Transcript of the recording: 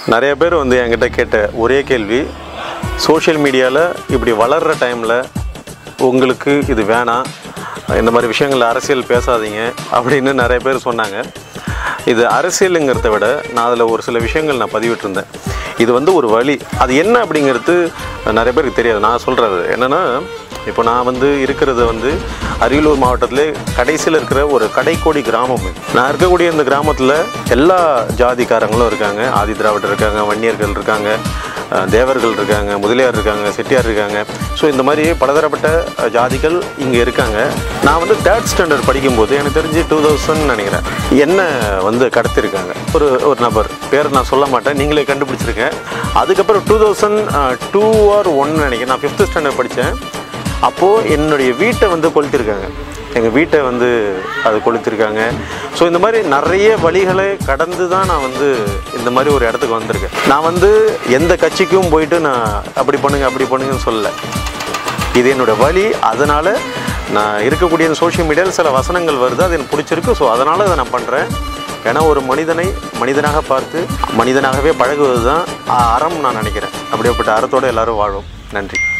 நிறைய பேர் வந்து என்கிட்ட கேட்ட ஒரே கேள்வி சோஷியல் மீடியாவில் இப்படி வளர்கிற டைமில் உங்களுக்கு இது வேணாம் இந்த மாதிரி விஷயங்கள் அரசியல் பேசாதீங்க அப்படின்னு நிறைய பேர் சொன்னாங்க இது அரசியலுங்கிறத விட நான் அதில் ஒரு சில விஷயங்கள் நான் பதிவிட்டிருந்தேன் இது வந்து ஒரு வழி அது என்ன அப்படிங்கிறது நிறைய பேருக்கு தெரியாது நான் சொல்கிறது என்னென்னா இப்போ நான் வந்து இருக்கிறது வந்து அரியலூர் மாவட்டத்திலே கடைசியில் இருக்கிற ஒரு கடைக்கோடி கிராமம் இது. நான் இருக்கக்கூடிய இந்த கிராமத்தில் எல்லா ஜாதிக்காரங்களும் இருக்காங்க ஆதி திராவிடர் இருக்காங்க வன்னியர்கள் இருக்காங்க அஹ், தேவர்கள் இருக்காங்க முதலியார் இருக்காங்க செட்டியார் இருக்காங்க ஸோ இந்த மாதிரி பலதரப்பட்ட அஹ், ஜாதிகள் இங்கே இருக்காங்க நான் வந்து தேர்ட் ஸ்டாண்டர்ட் படிக்கும்போது எனக்கு தெரிஞ்சு டூ தௌசண்ட் நினைக்கிறேன் என்ன வந்து கடத்திருக்காங்க ஒரு ஒரு நபர் பேர் நான் சொல்ல மாட்டேன் நீங்களே கண்டுபிடிச்சிருக்கேன் அதுக்கப்புறம் two thousand two or one நினைக்கிறேன் நான் ஃபிஃப்த் ஸ்டாண்டர்ட் படித்தேன் அப்போது என்னுடைய வீட்டை வந்து கொளுத்திருக்காங்க எங்கள் வீட்டை வந்து அது கொளுத்திருக்காங்க ஸோ இந்த மாதிரி நிறைய வழிகளை கடந்து தான் நான் வந்து இந்த மாதிரி ஒரு இடத்துக்கு வந்திருக்கேன் நான் வந்து எந்த கட்சிக்கும் போயிட்டு நான் அப்படி பண்ணுங்க அப்படி பண்ணுங்கன்னு சொல்லலை இது என்னோட வழி அதனால் நான் இருக்கக்கூடிய இந்த சோஷியல் மீடியாவில் சில வசனங்கள் வருது அது எனக்கு பிடிச்சிருக்கு ஸோ அதனால் அதை நான் பண்ணுறேன் ஏன்னா ஒரு மனிதனை மனிதனாக பார்த்து மனிதனாகவே பழகுவது தான் அறம் நான் நினைக்கிறேன் அப்படியேப்பட்ட அறத்தோடு எல்லாரும் வாழும் நன்றி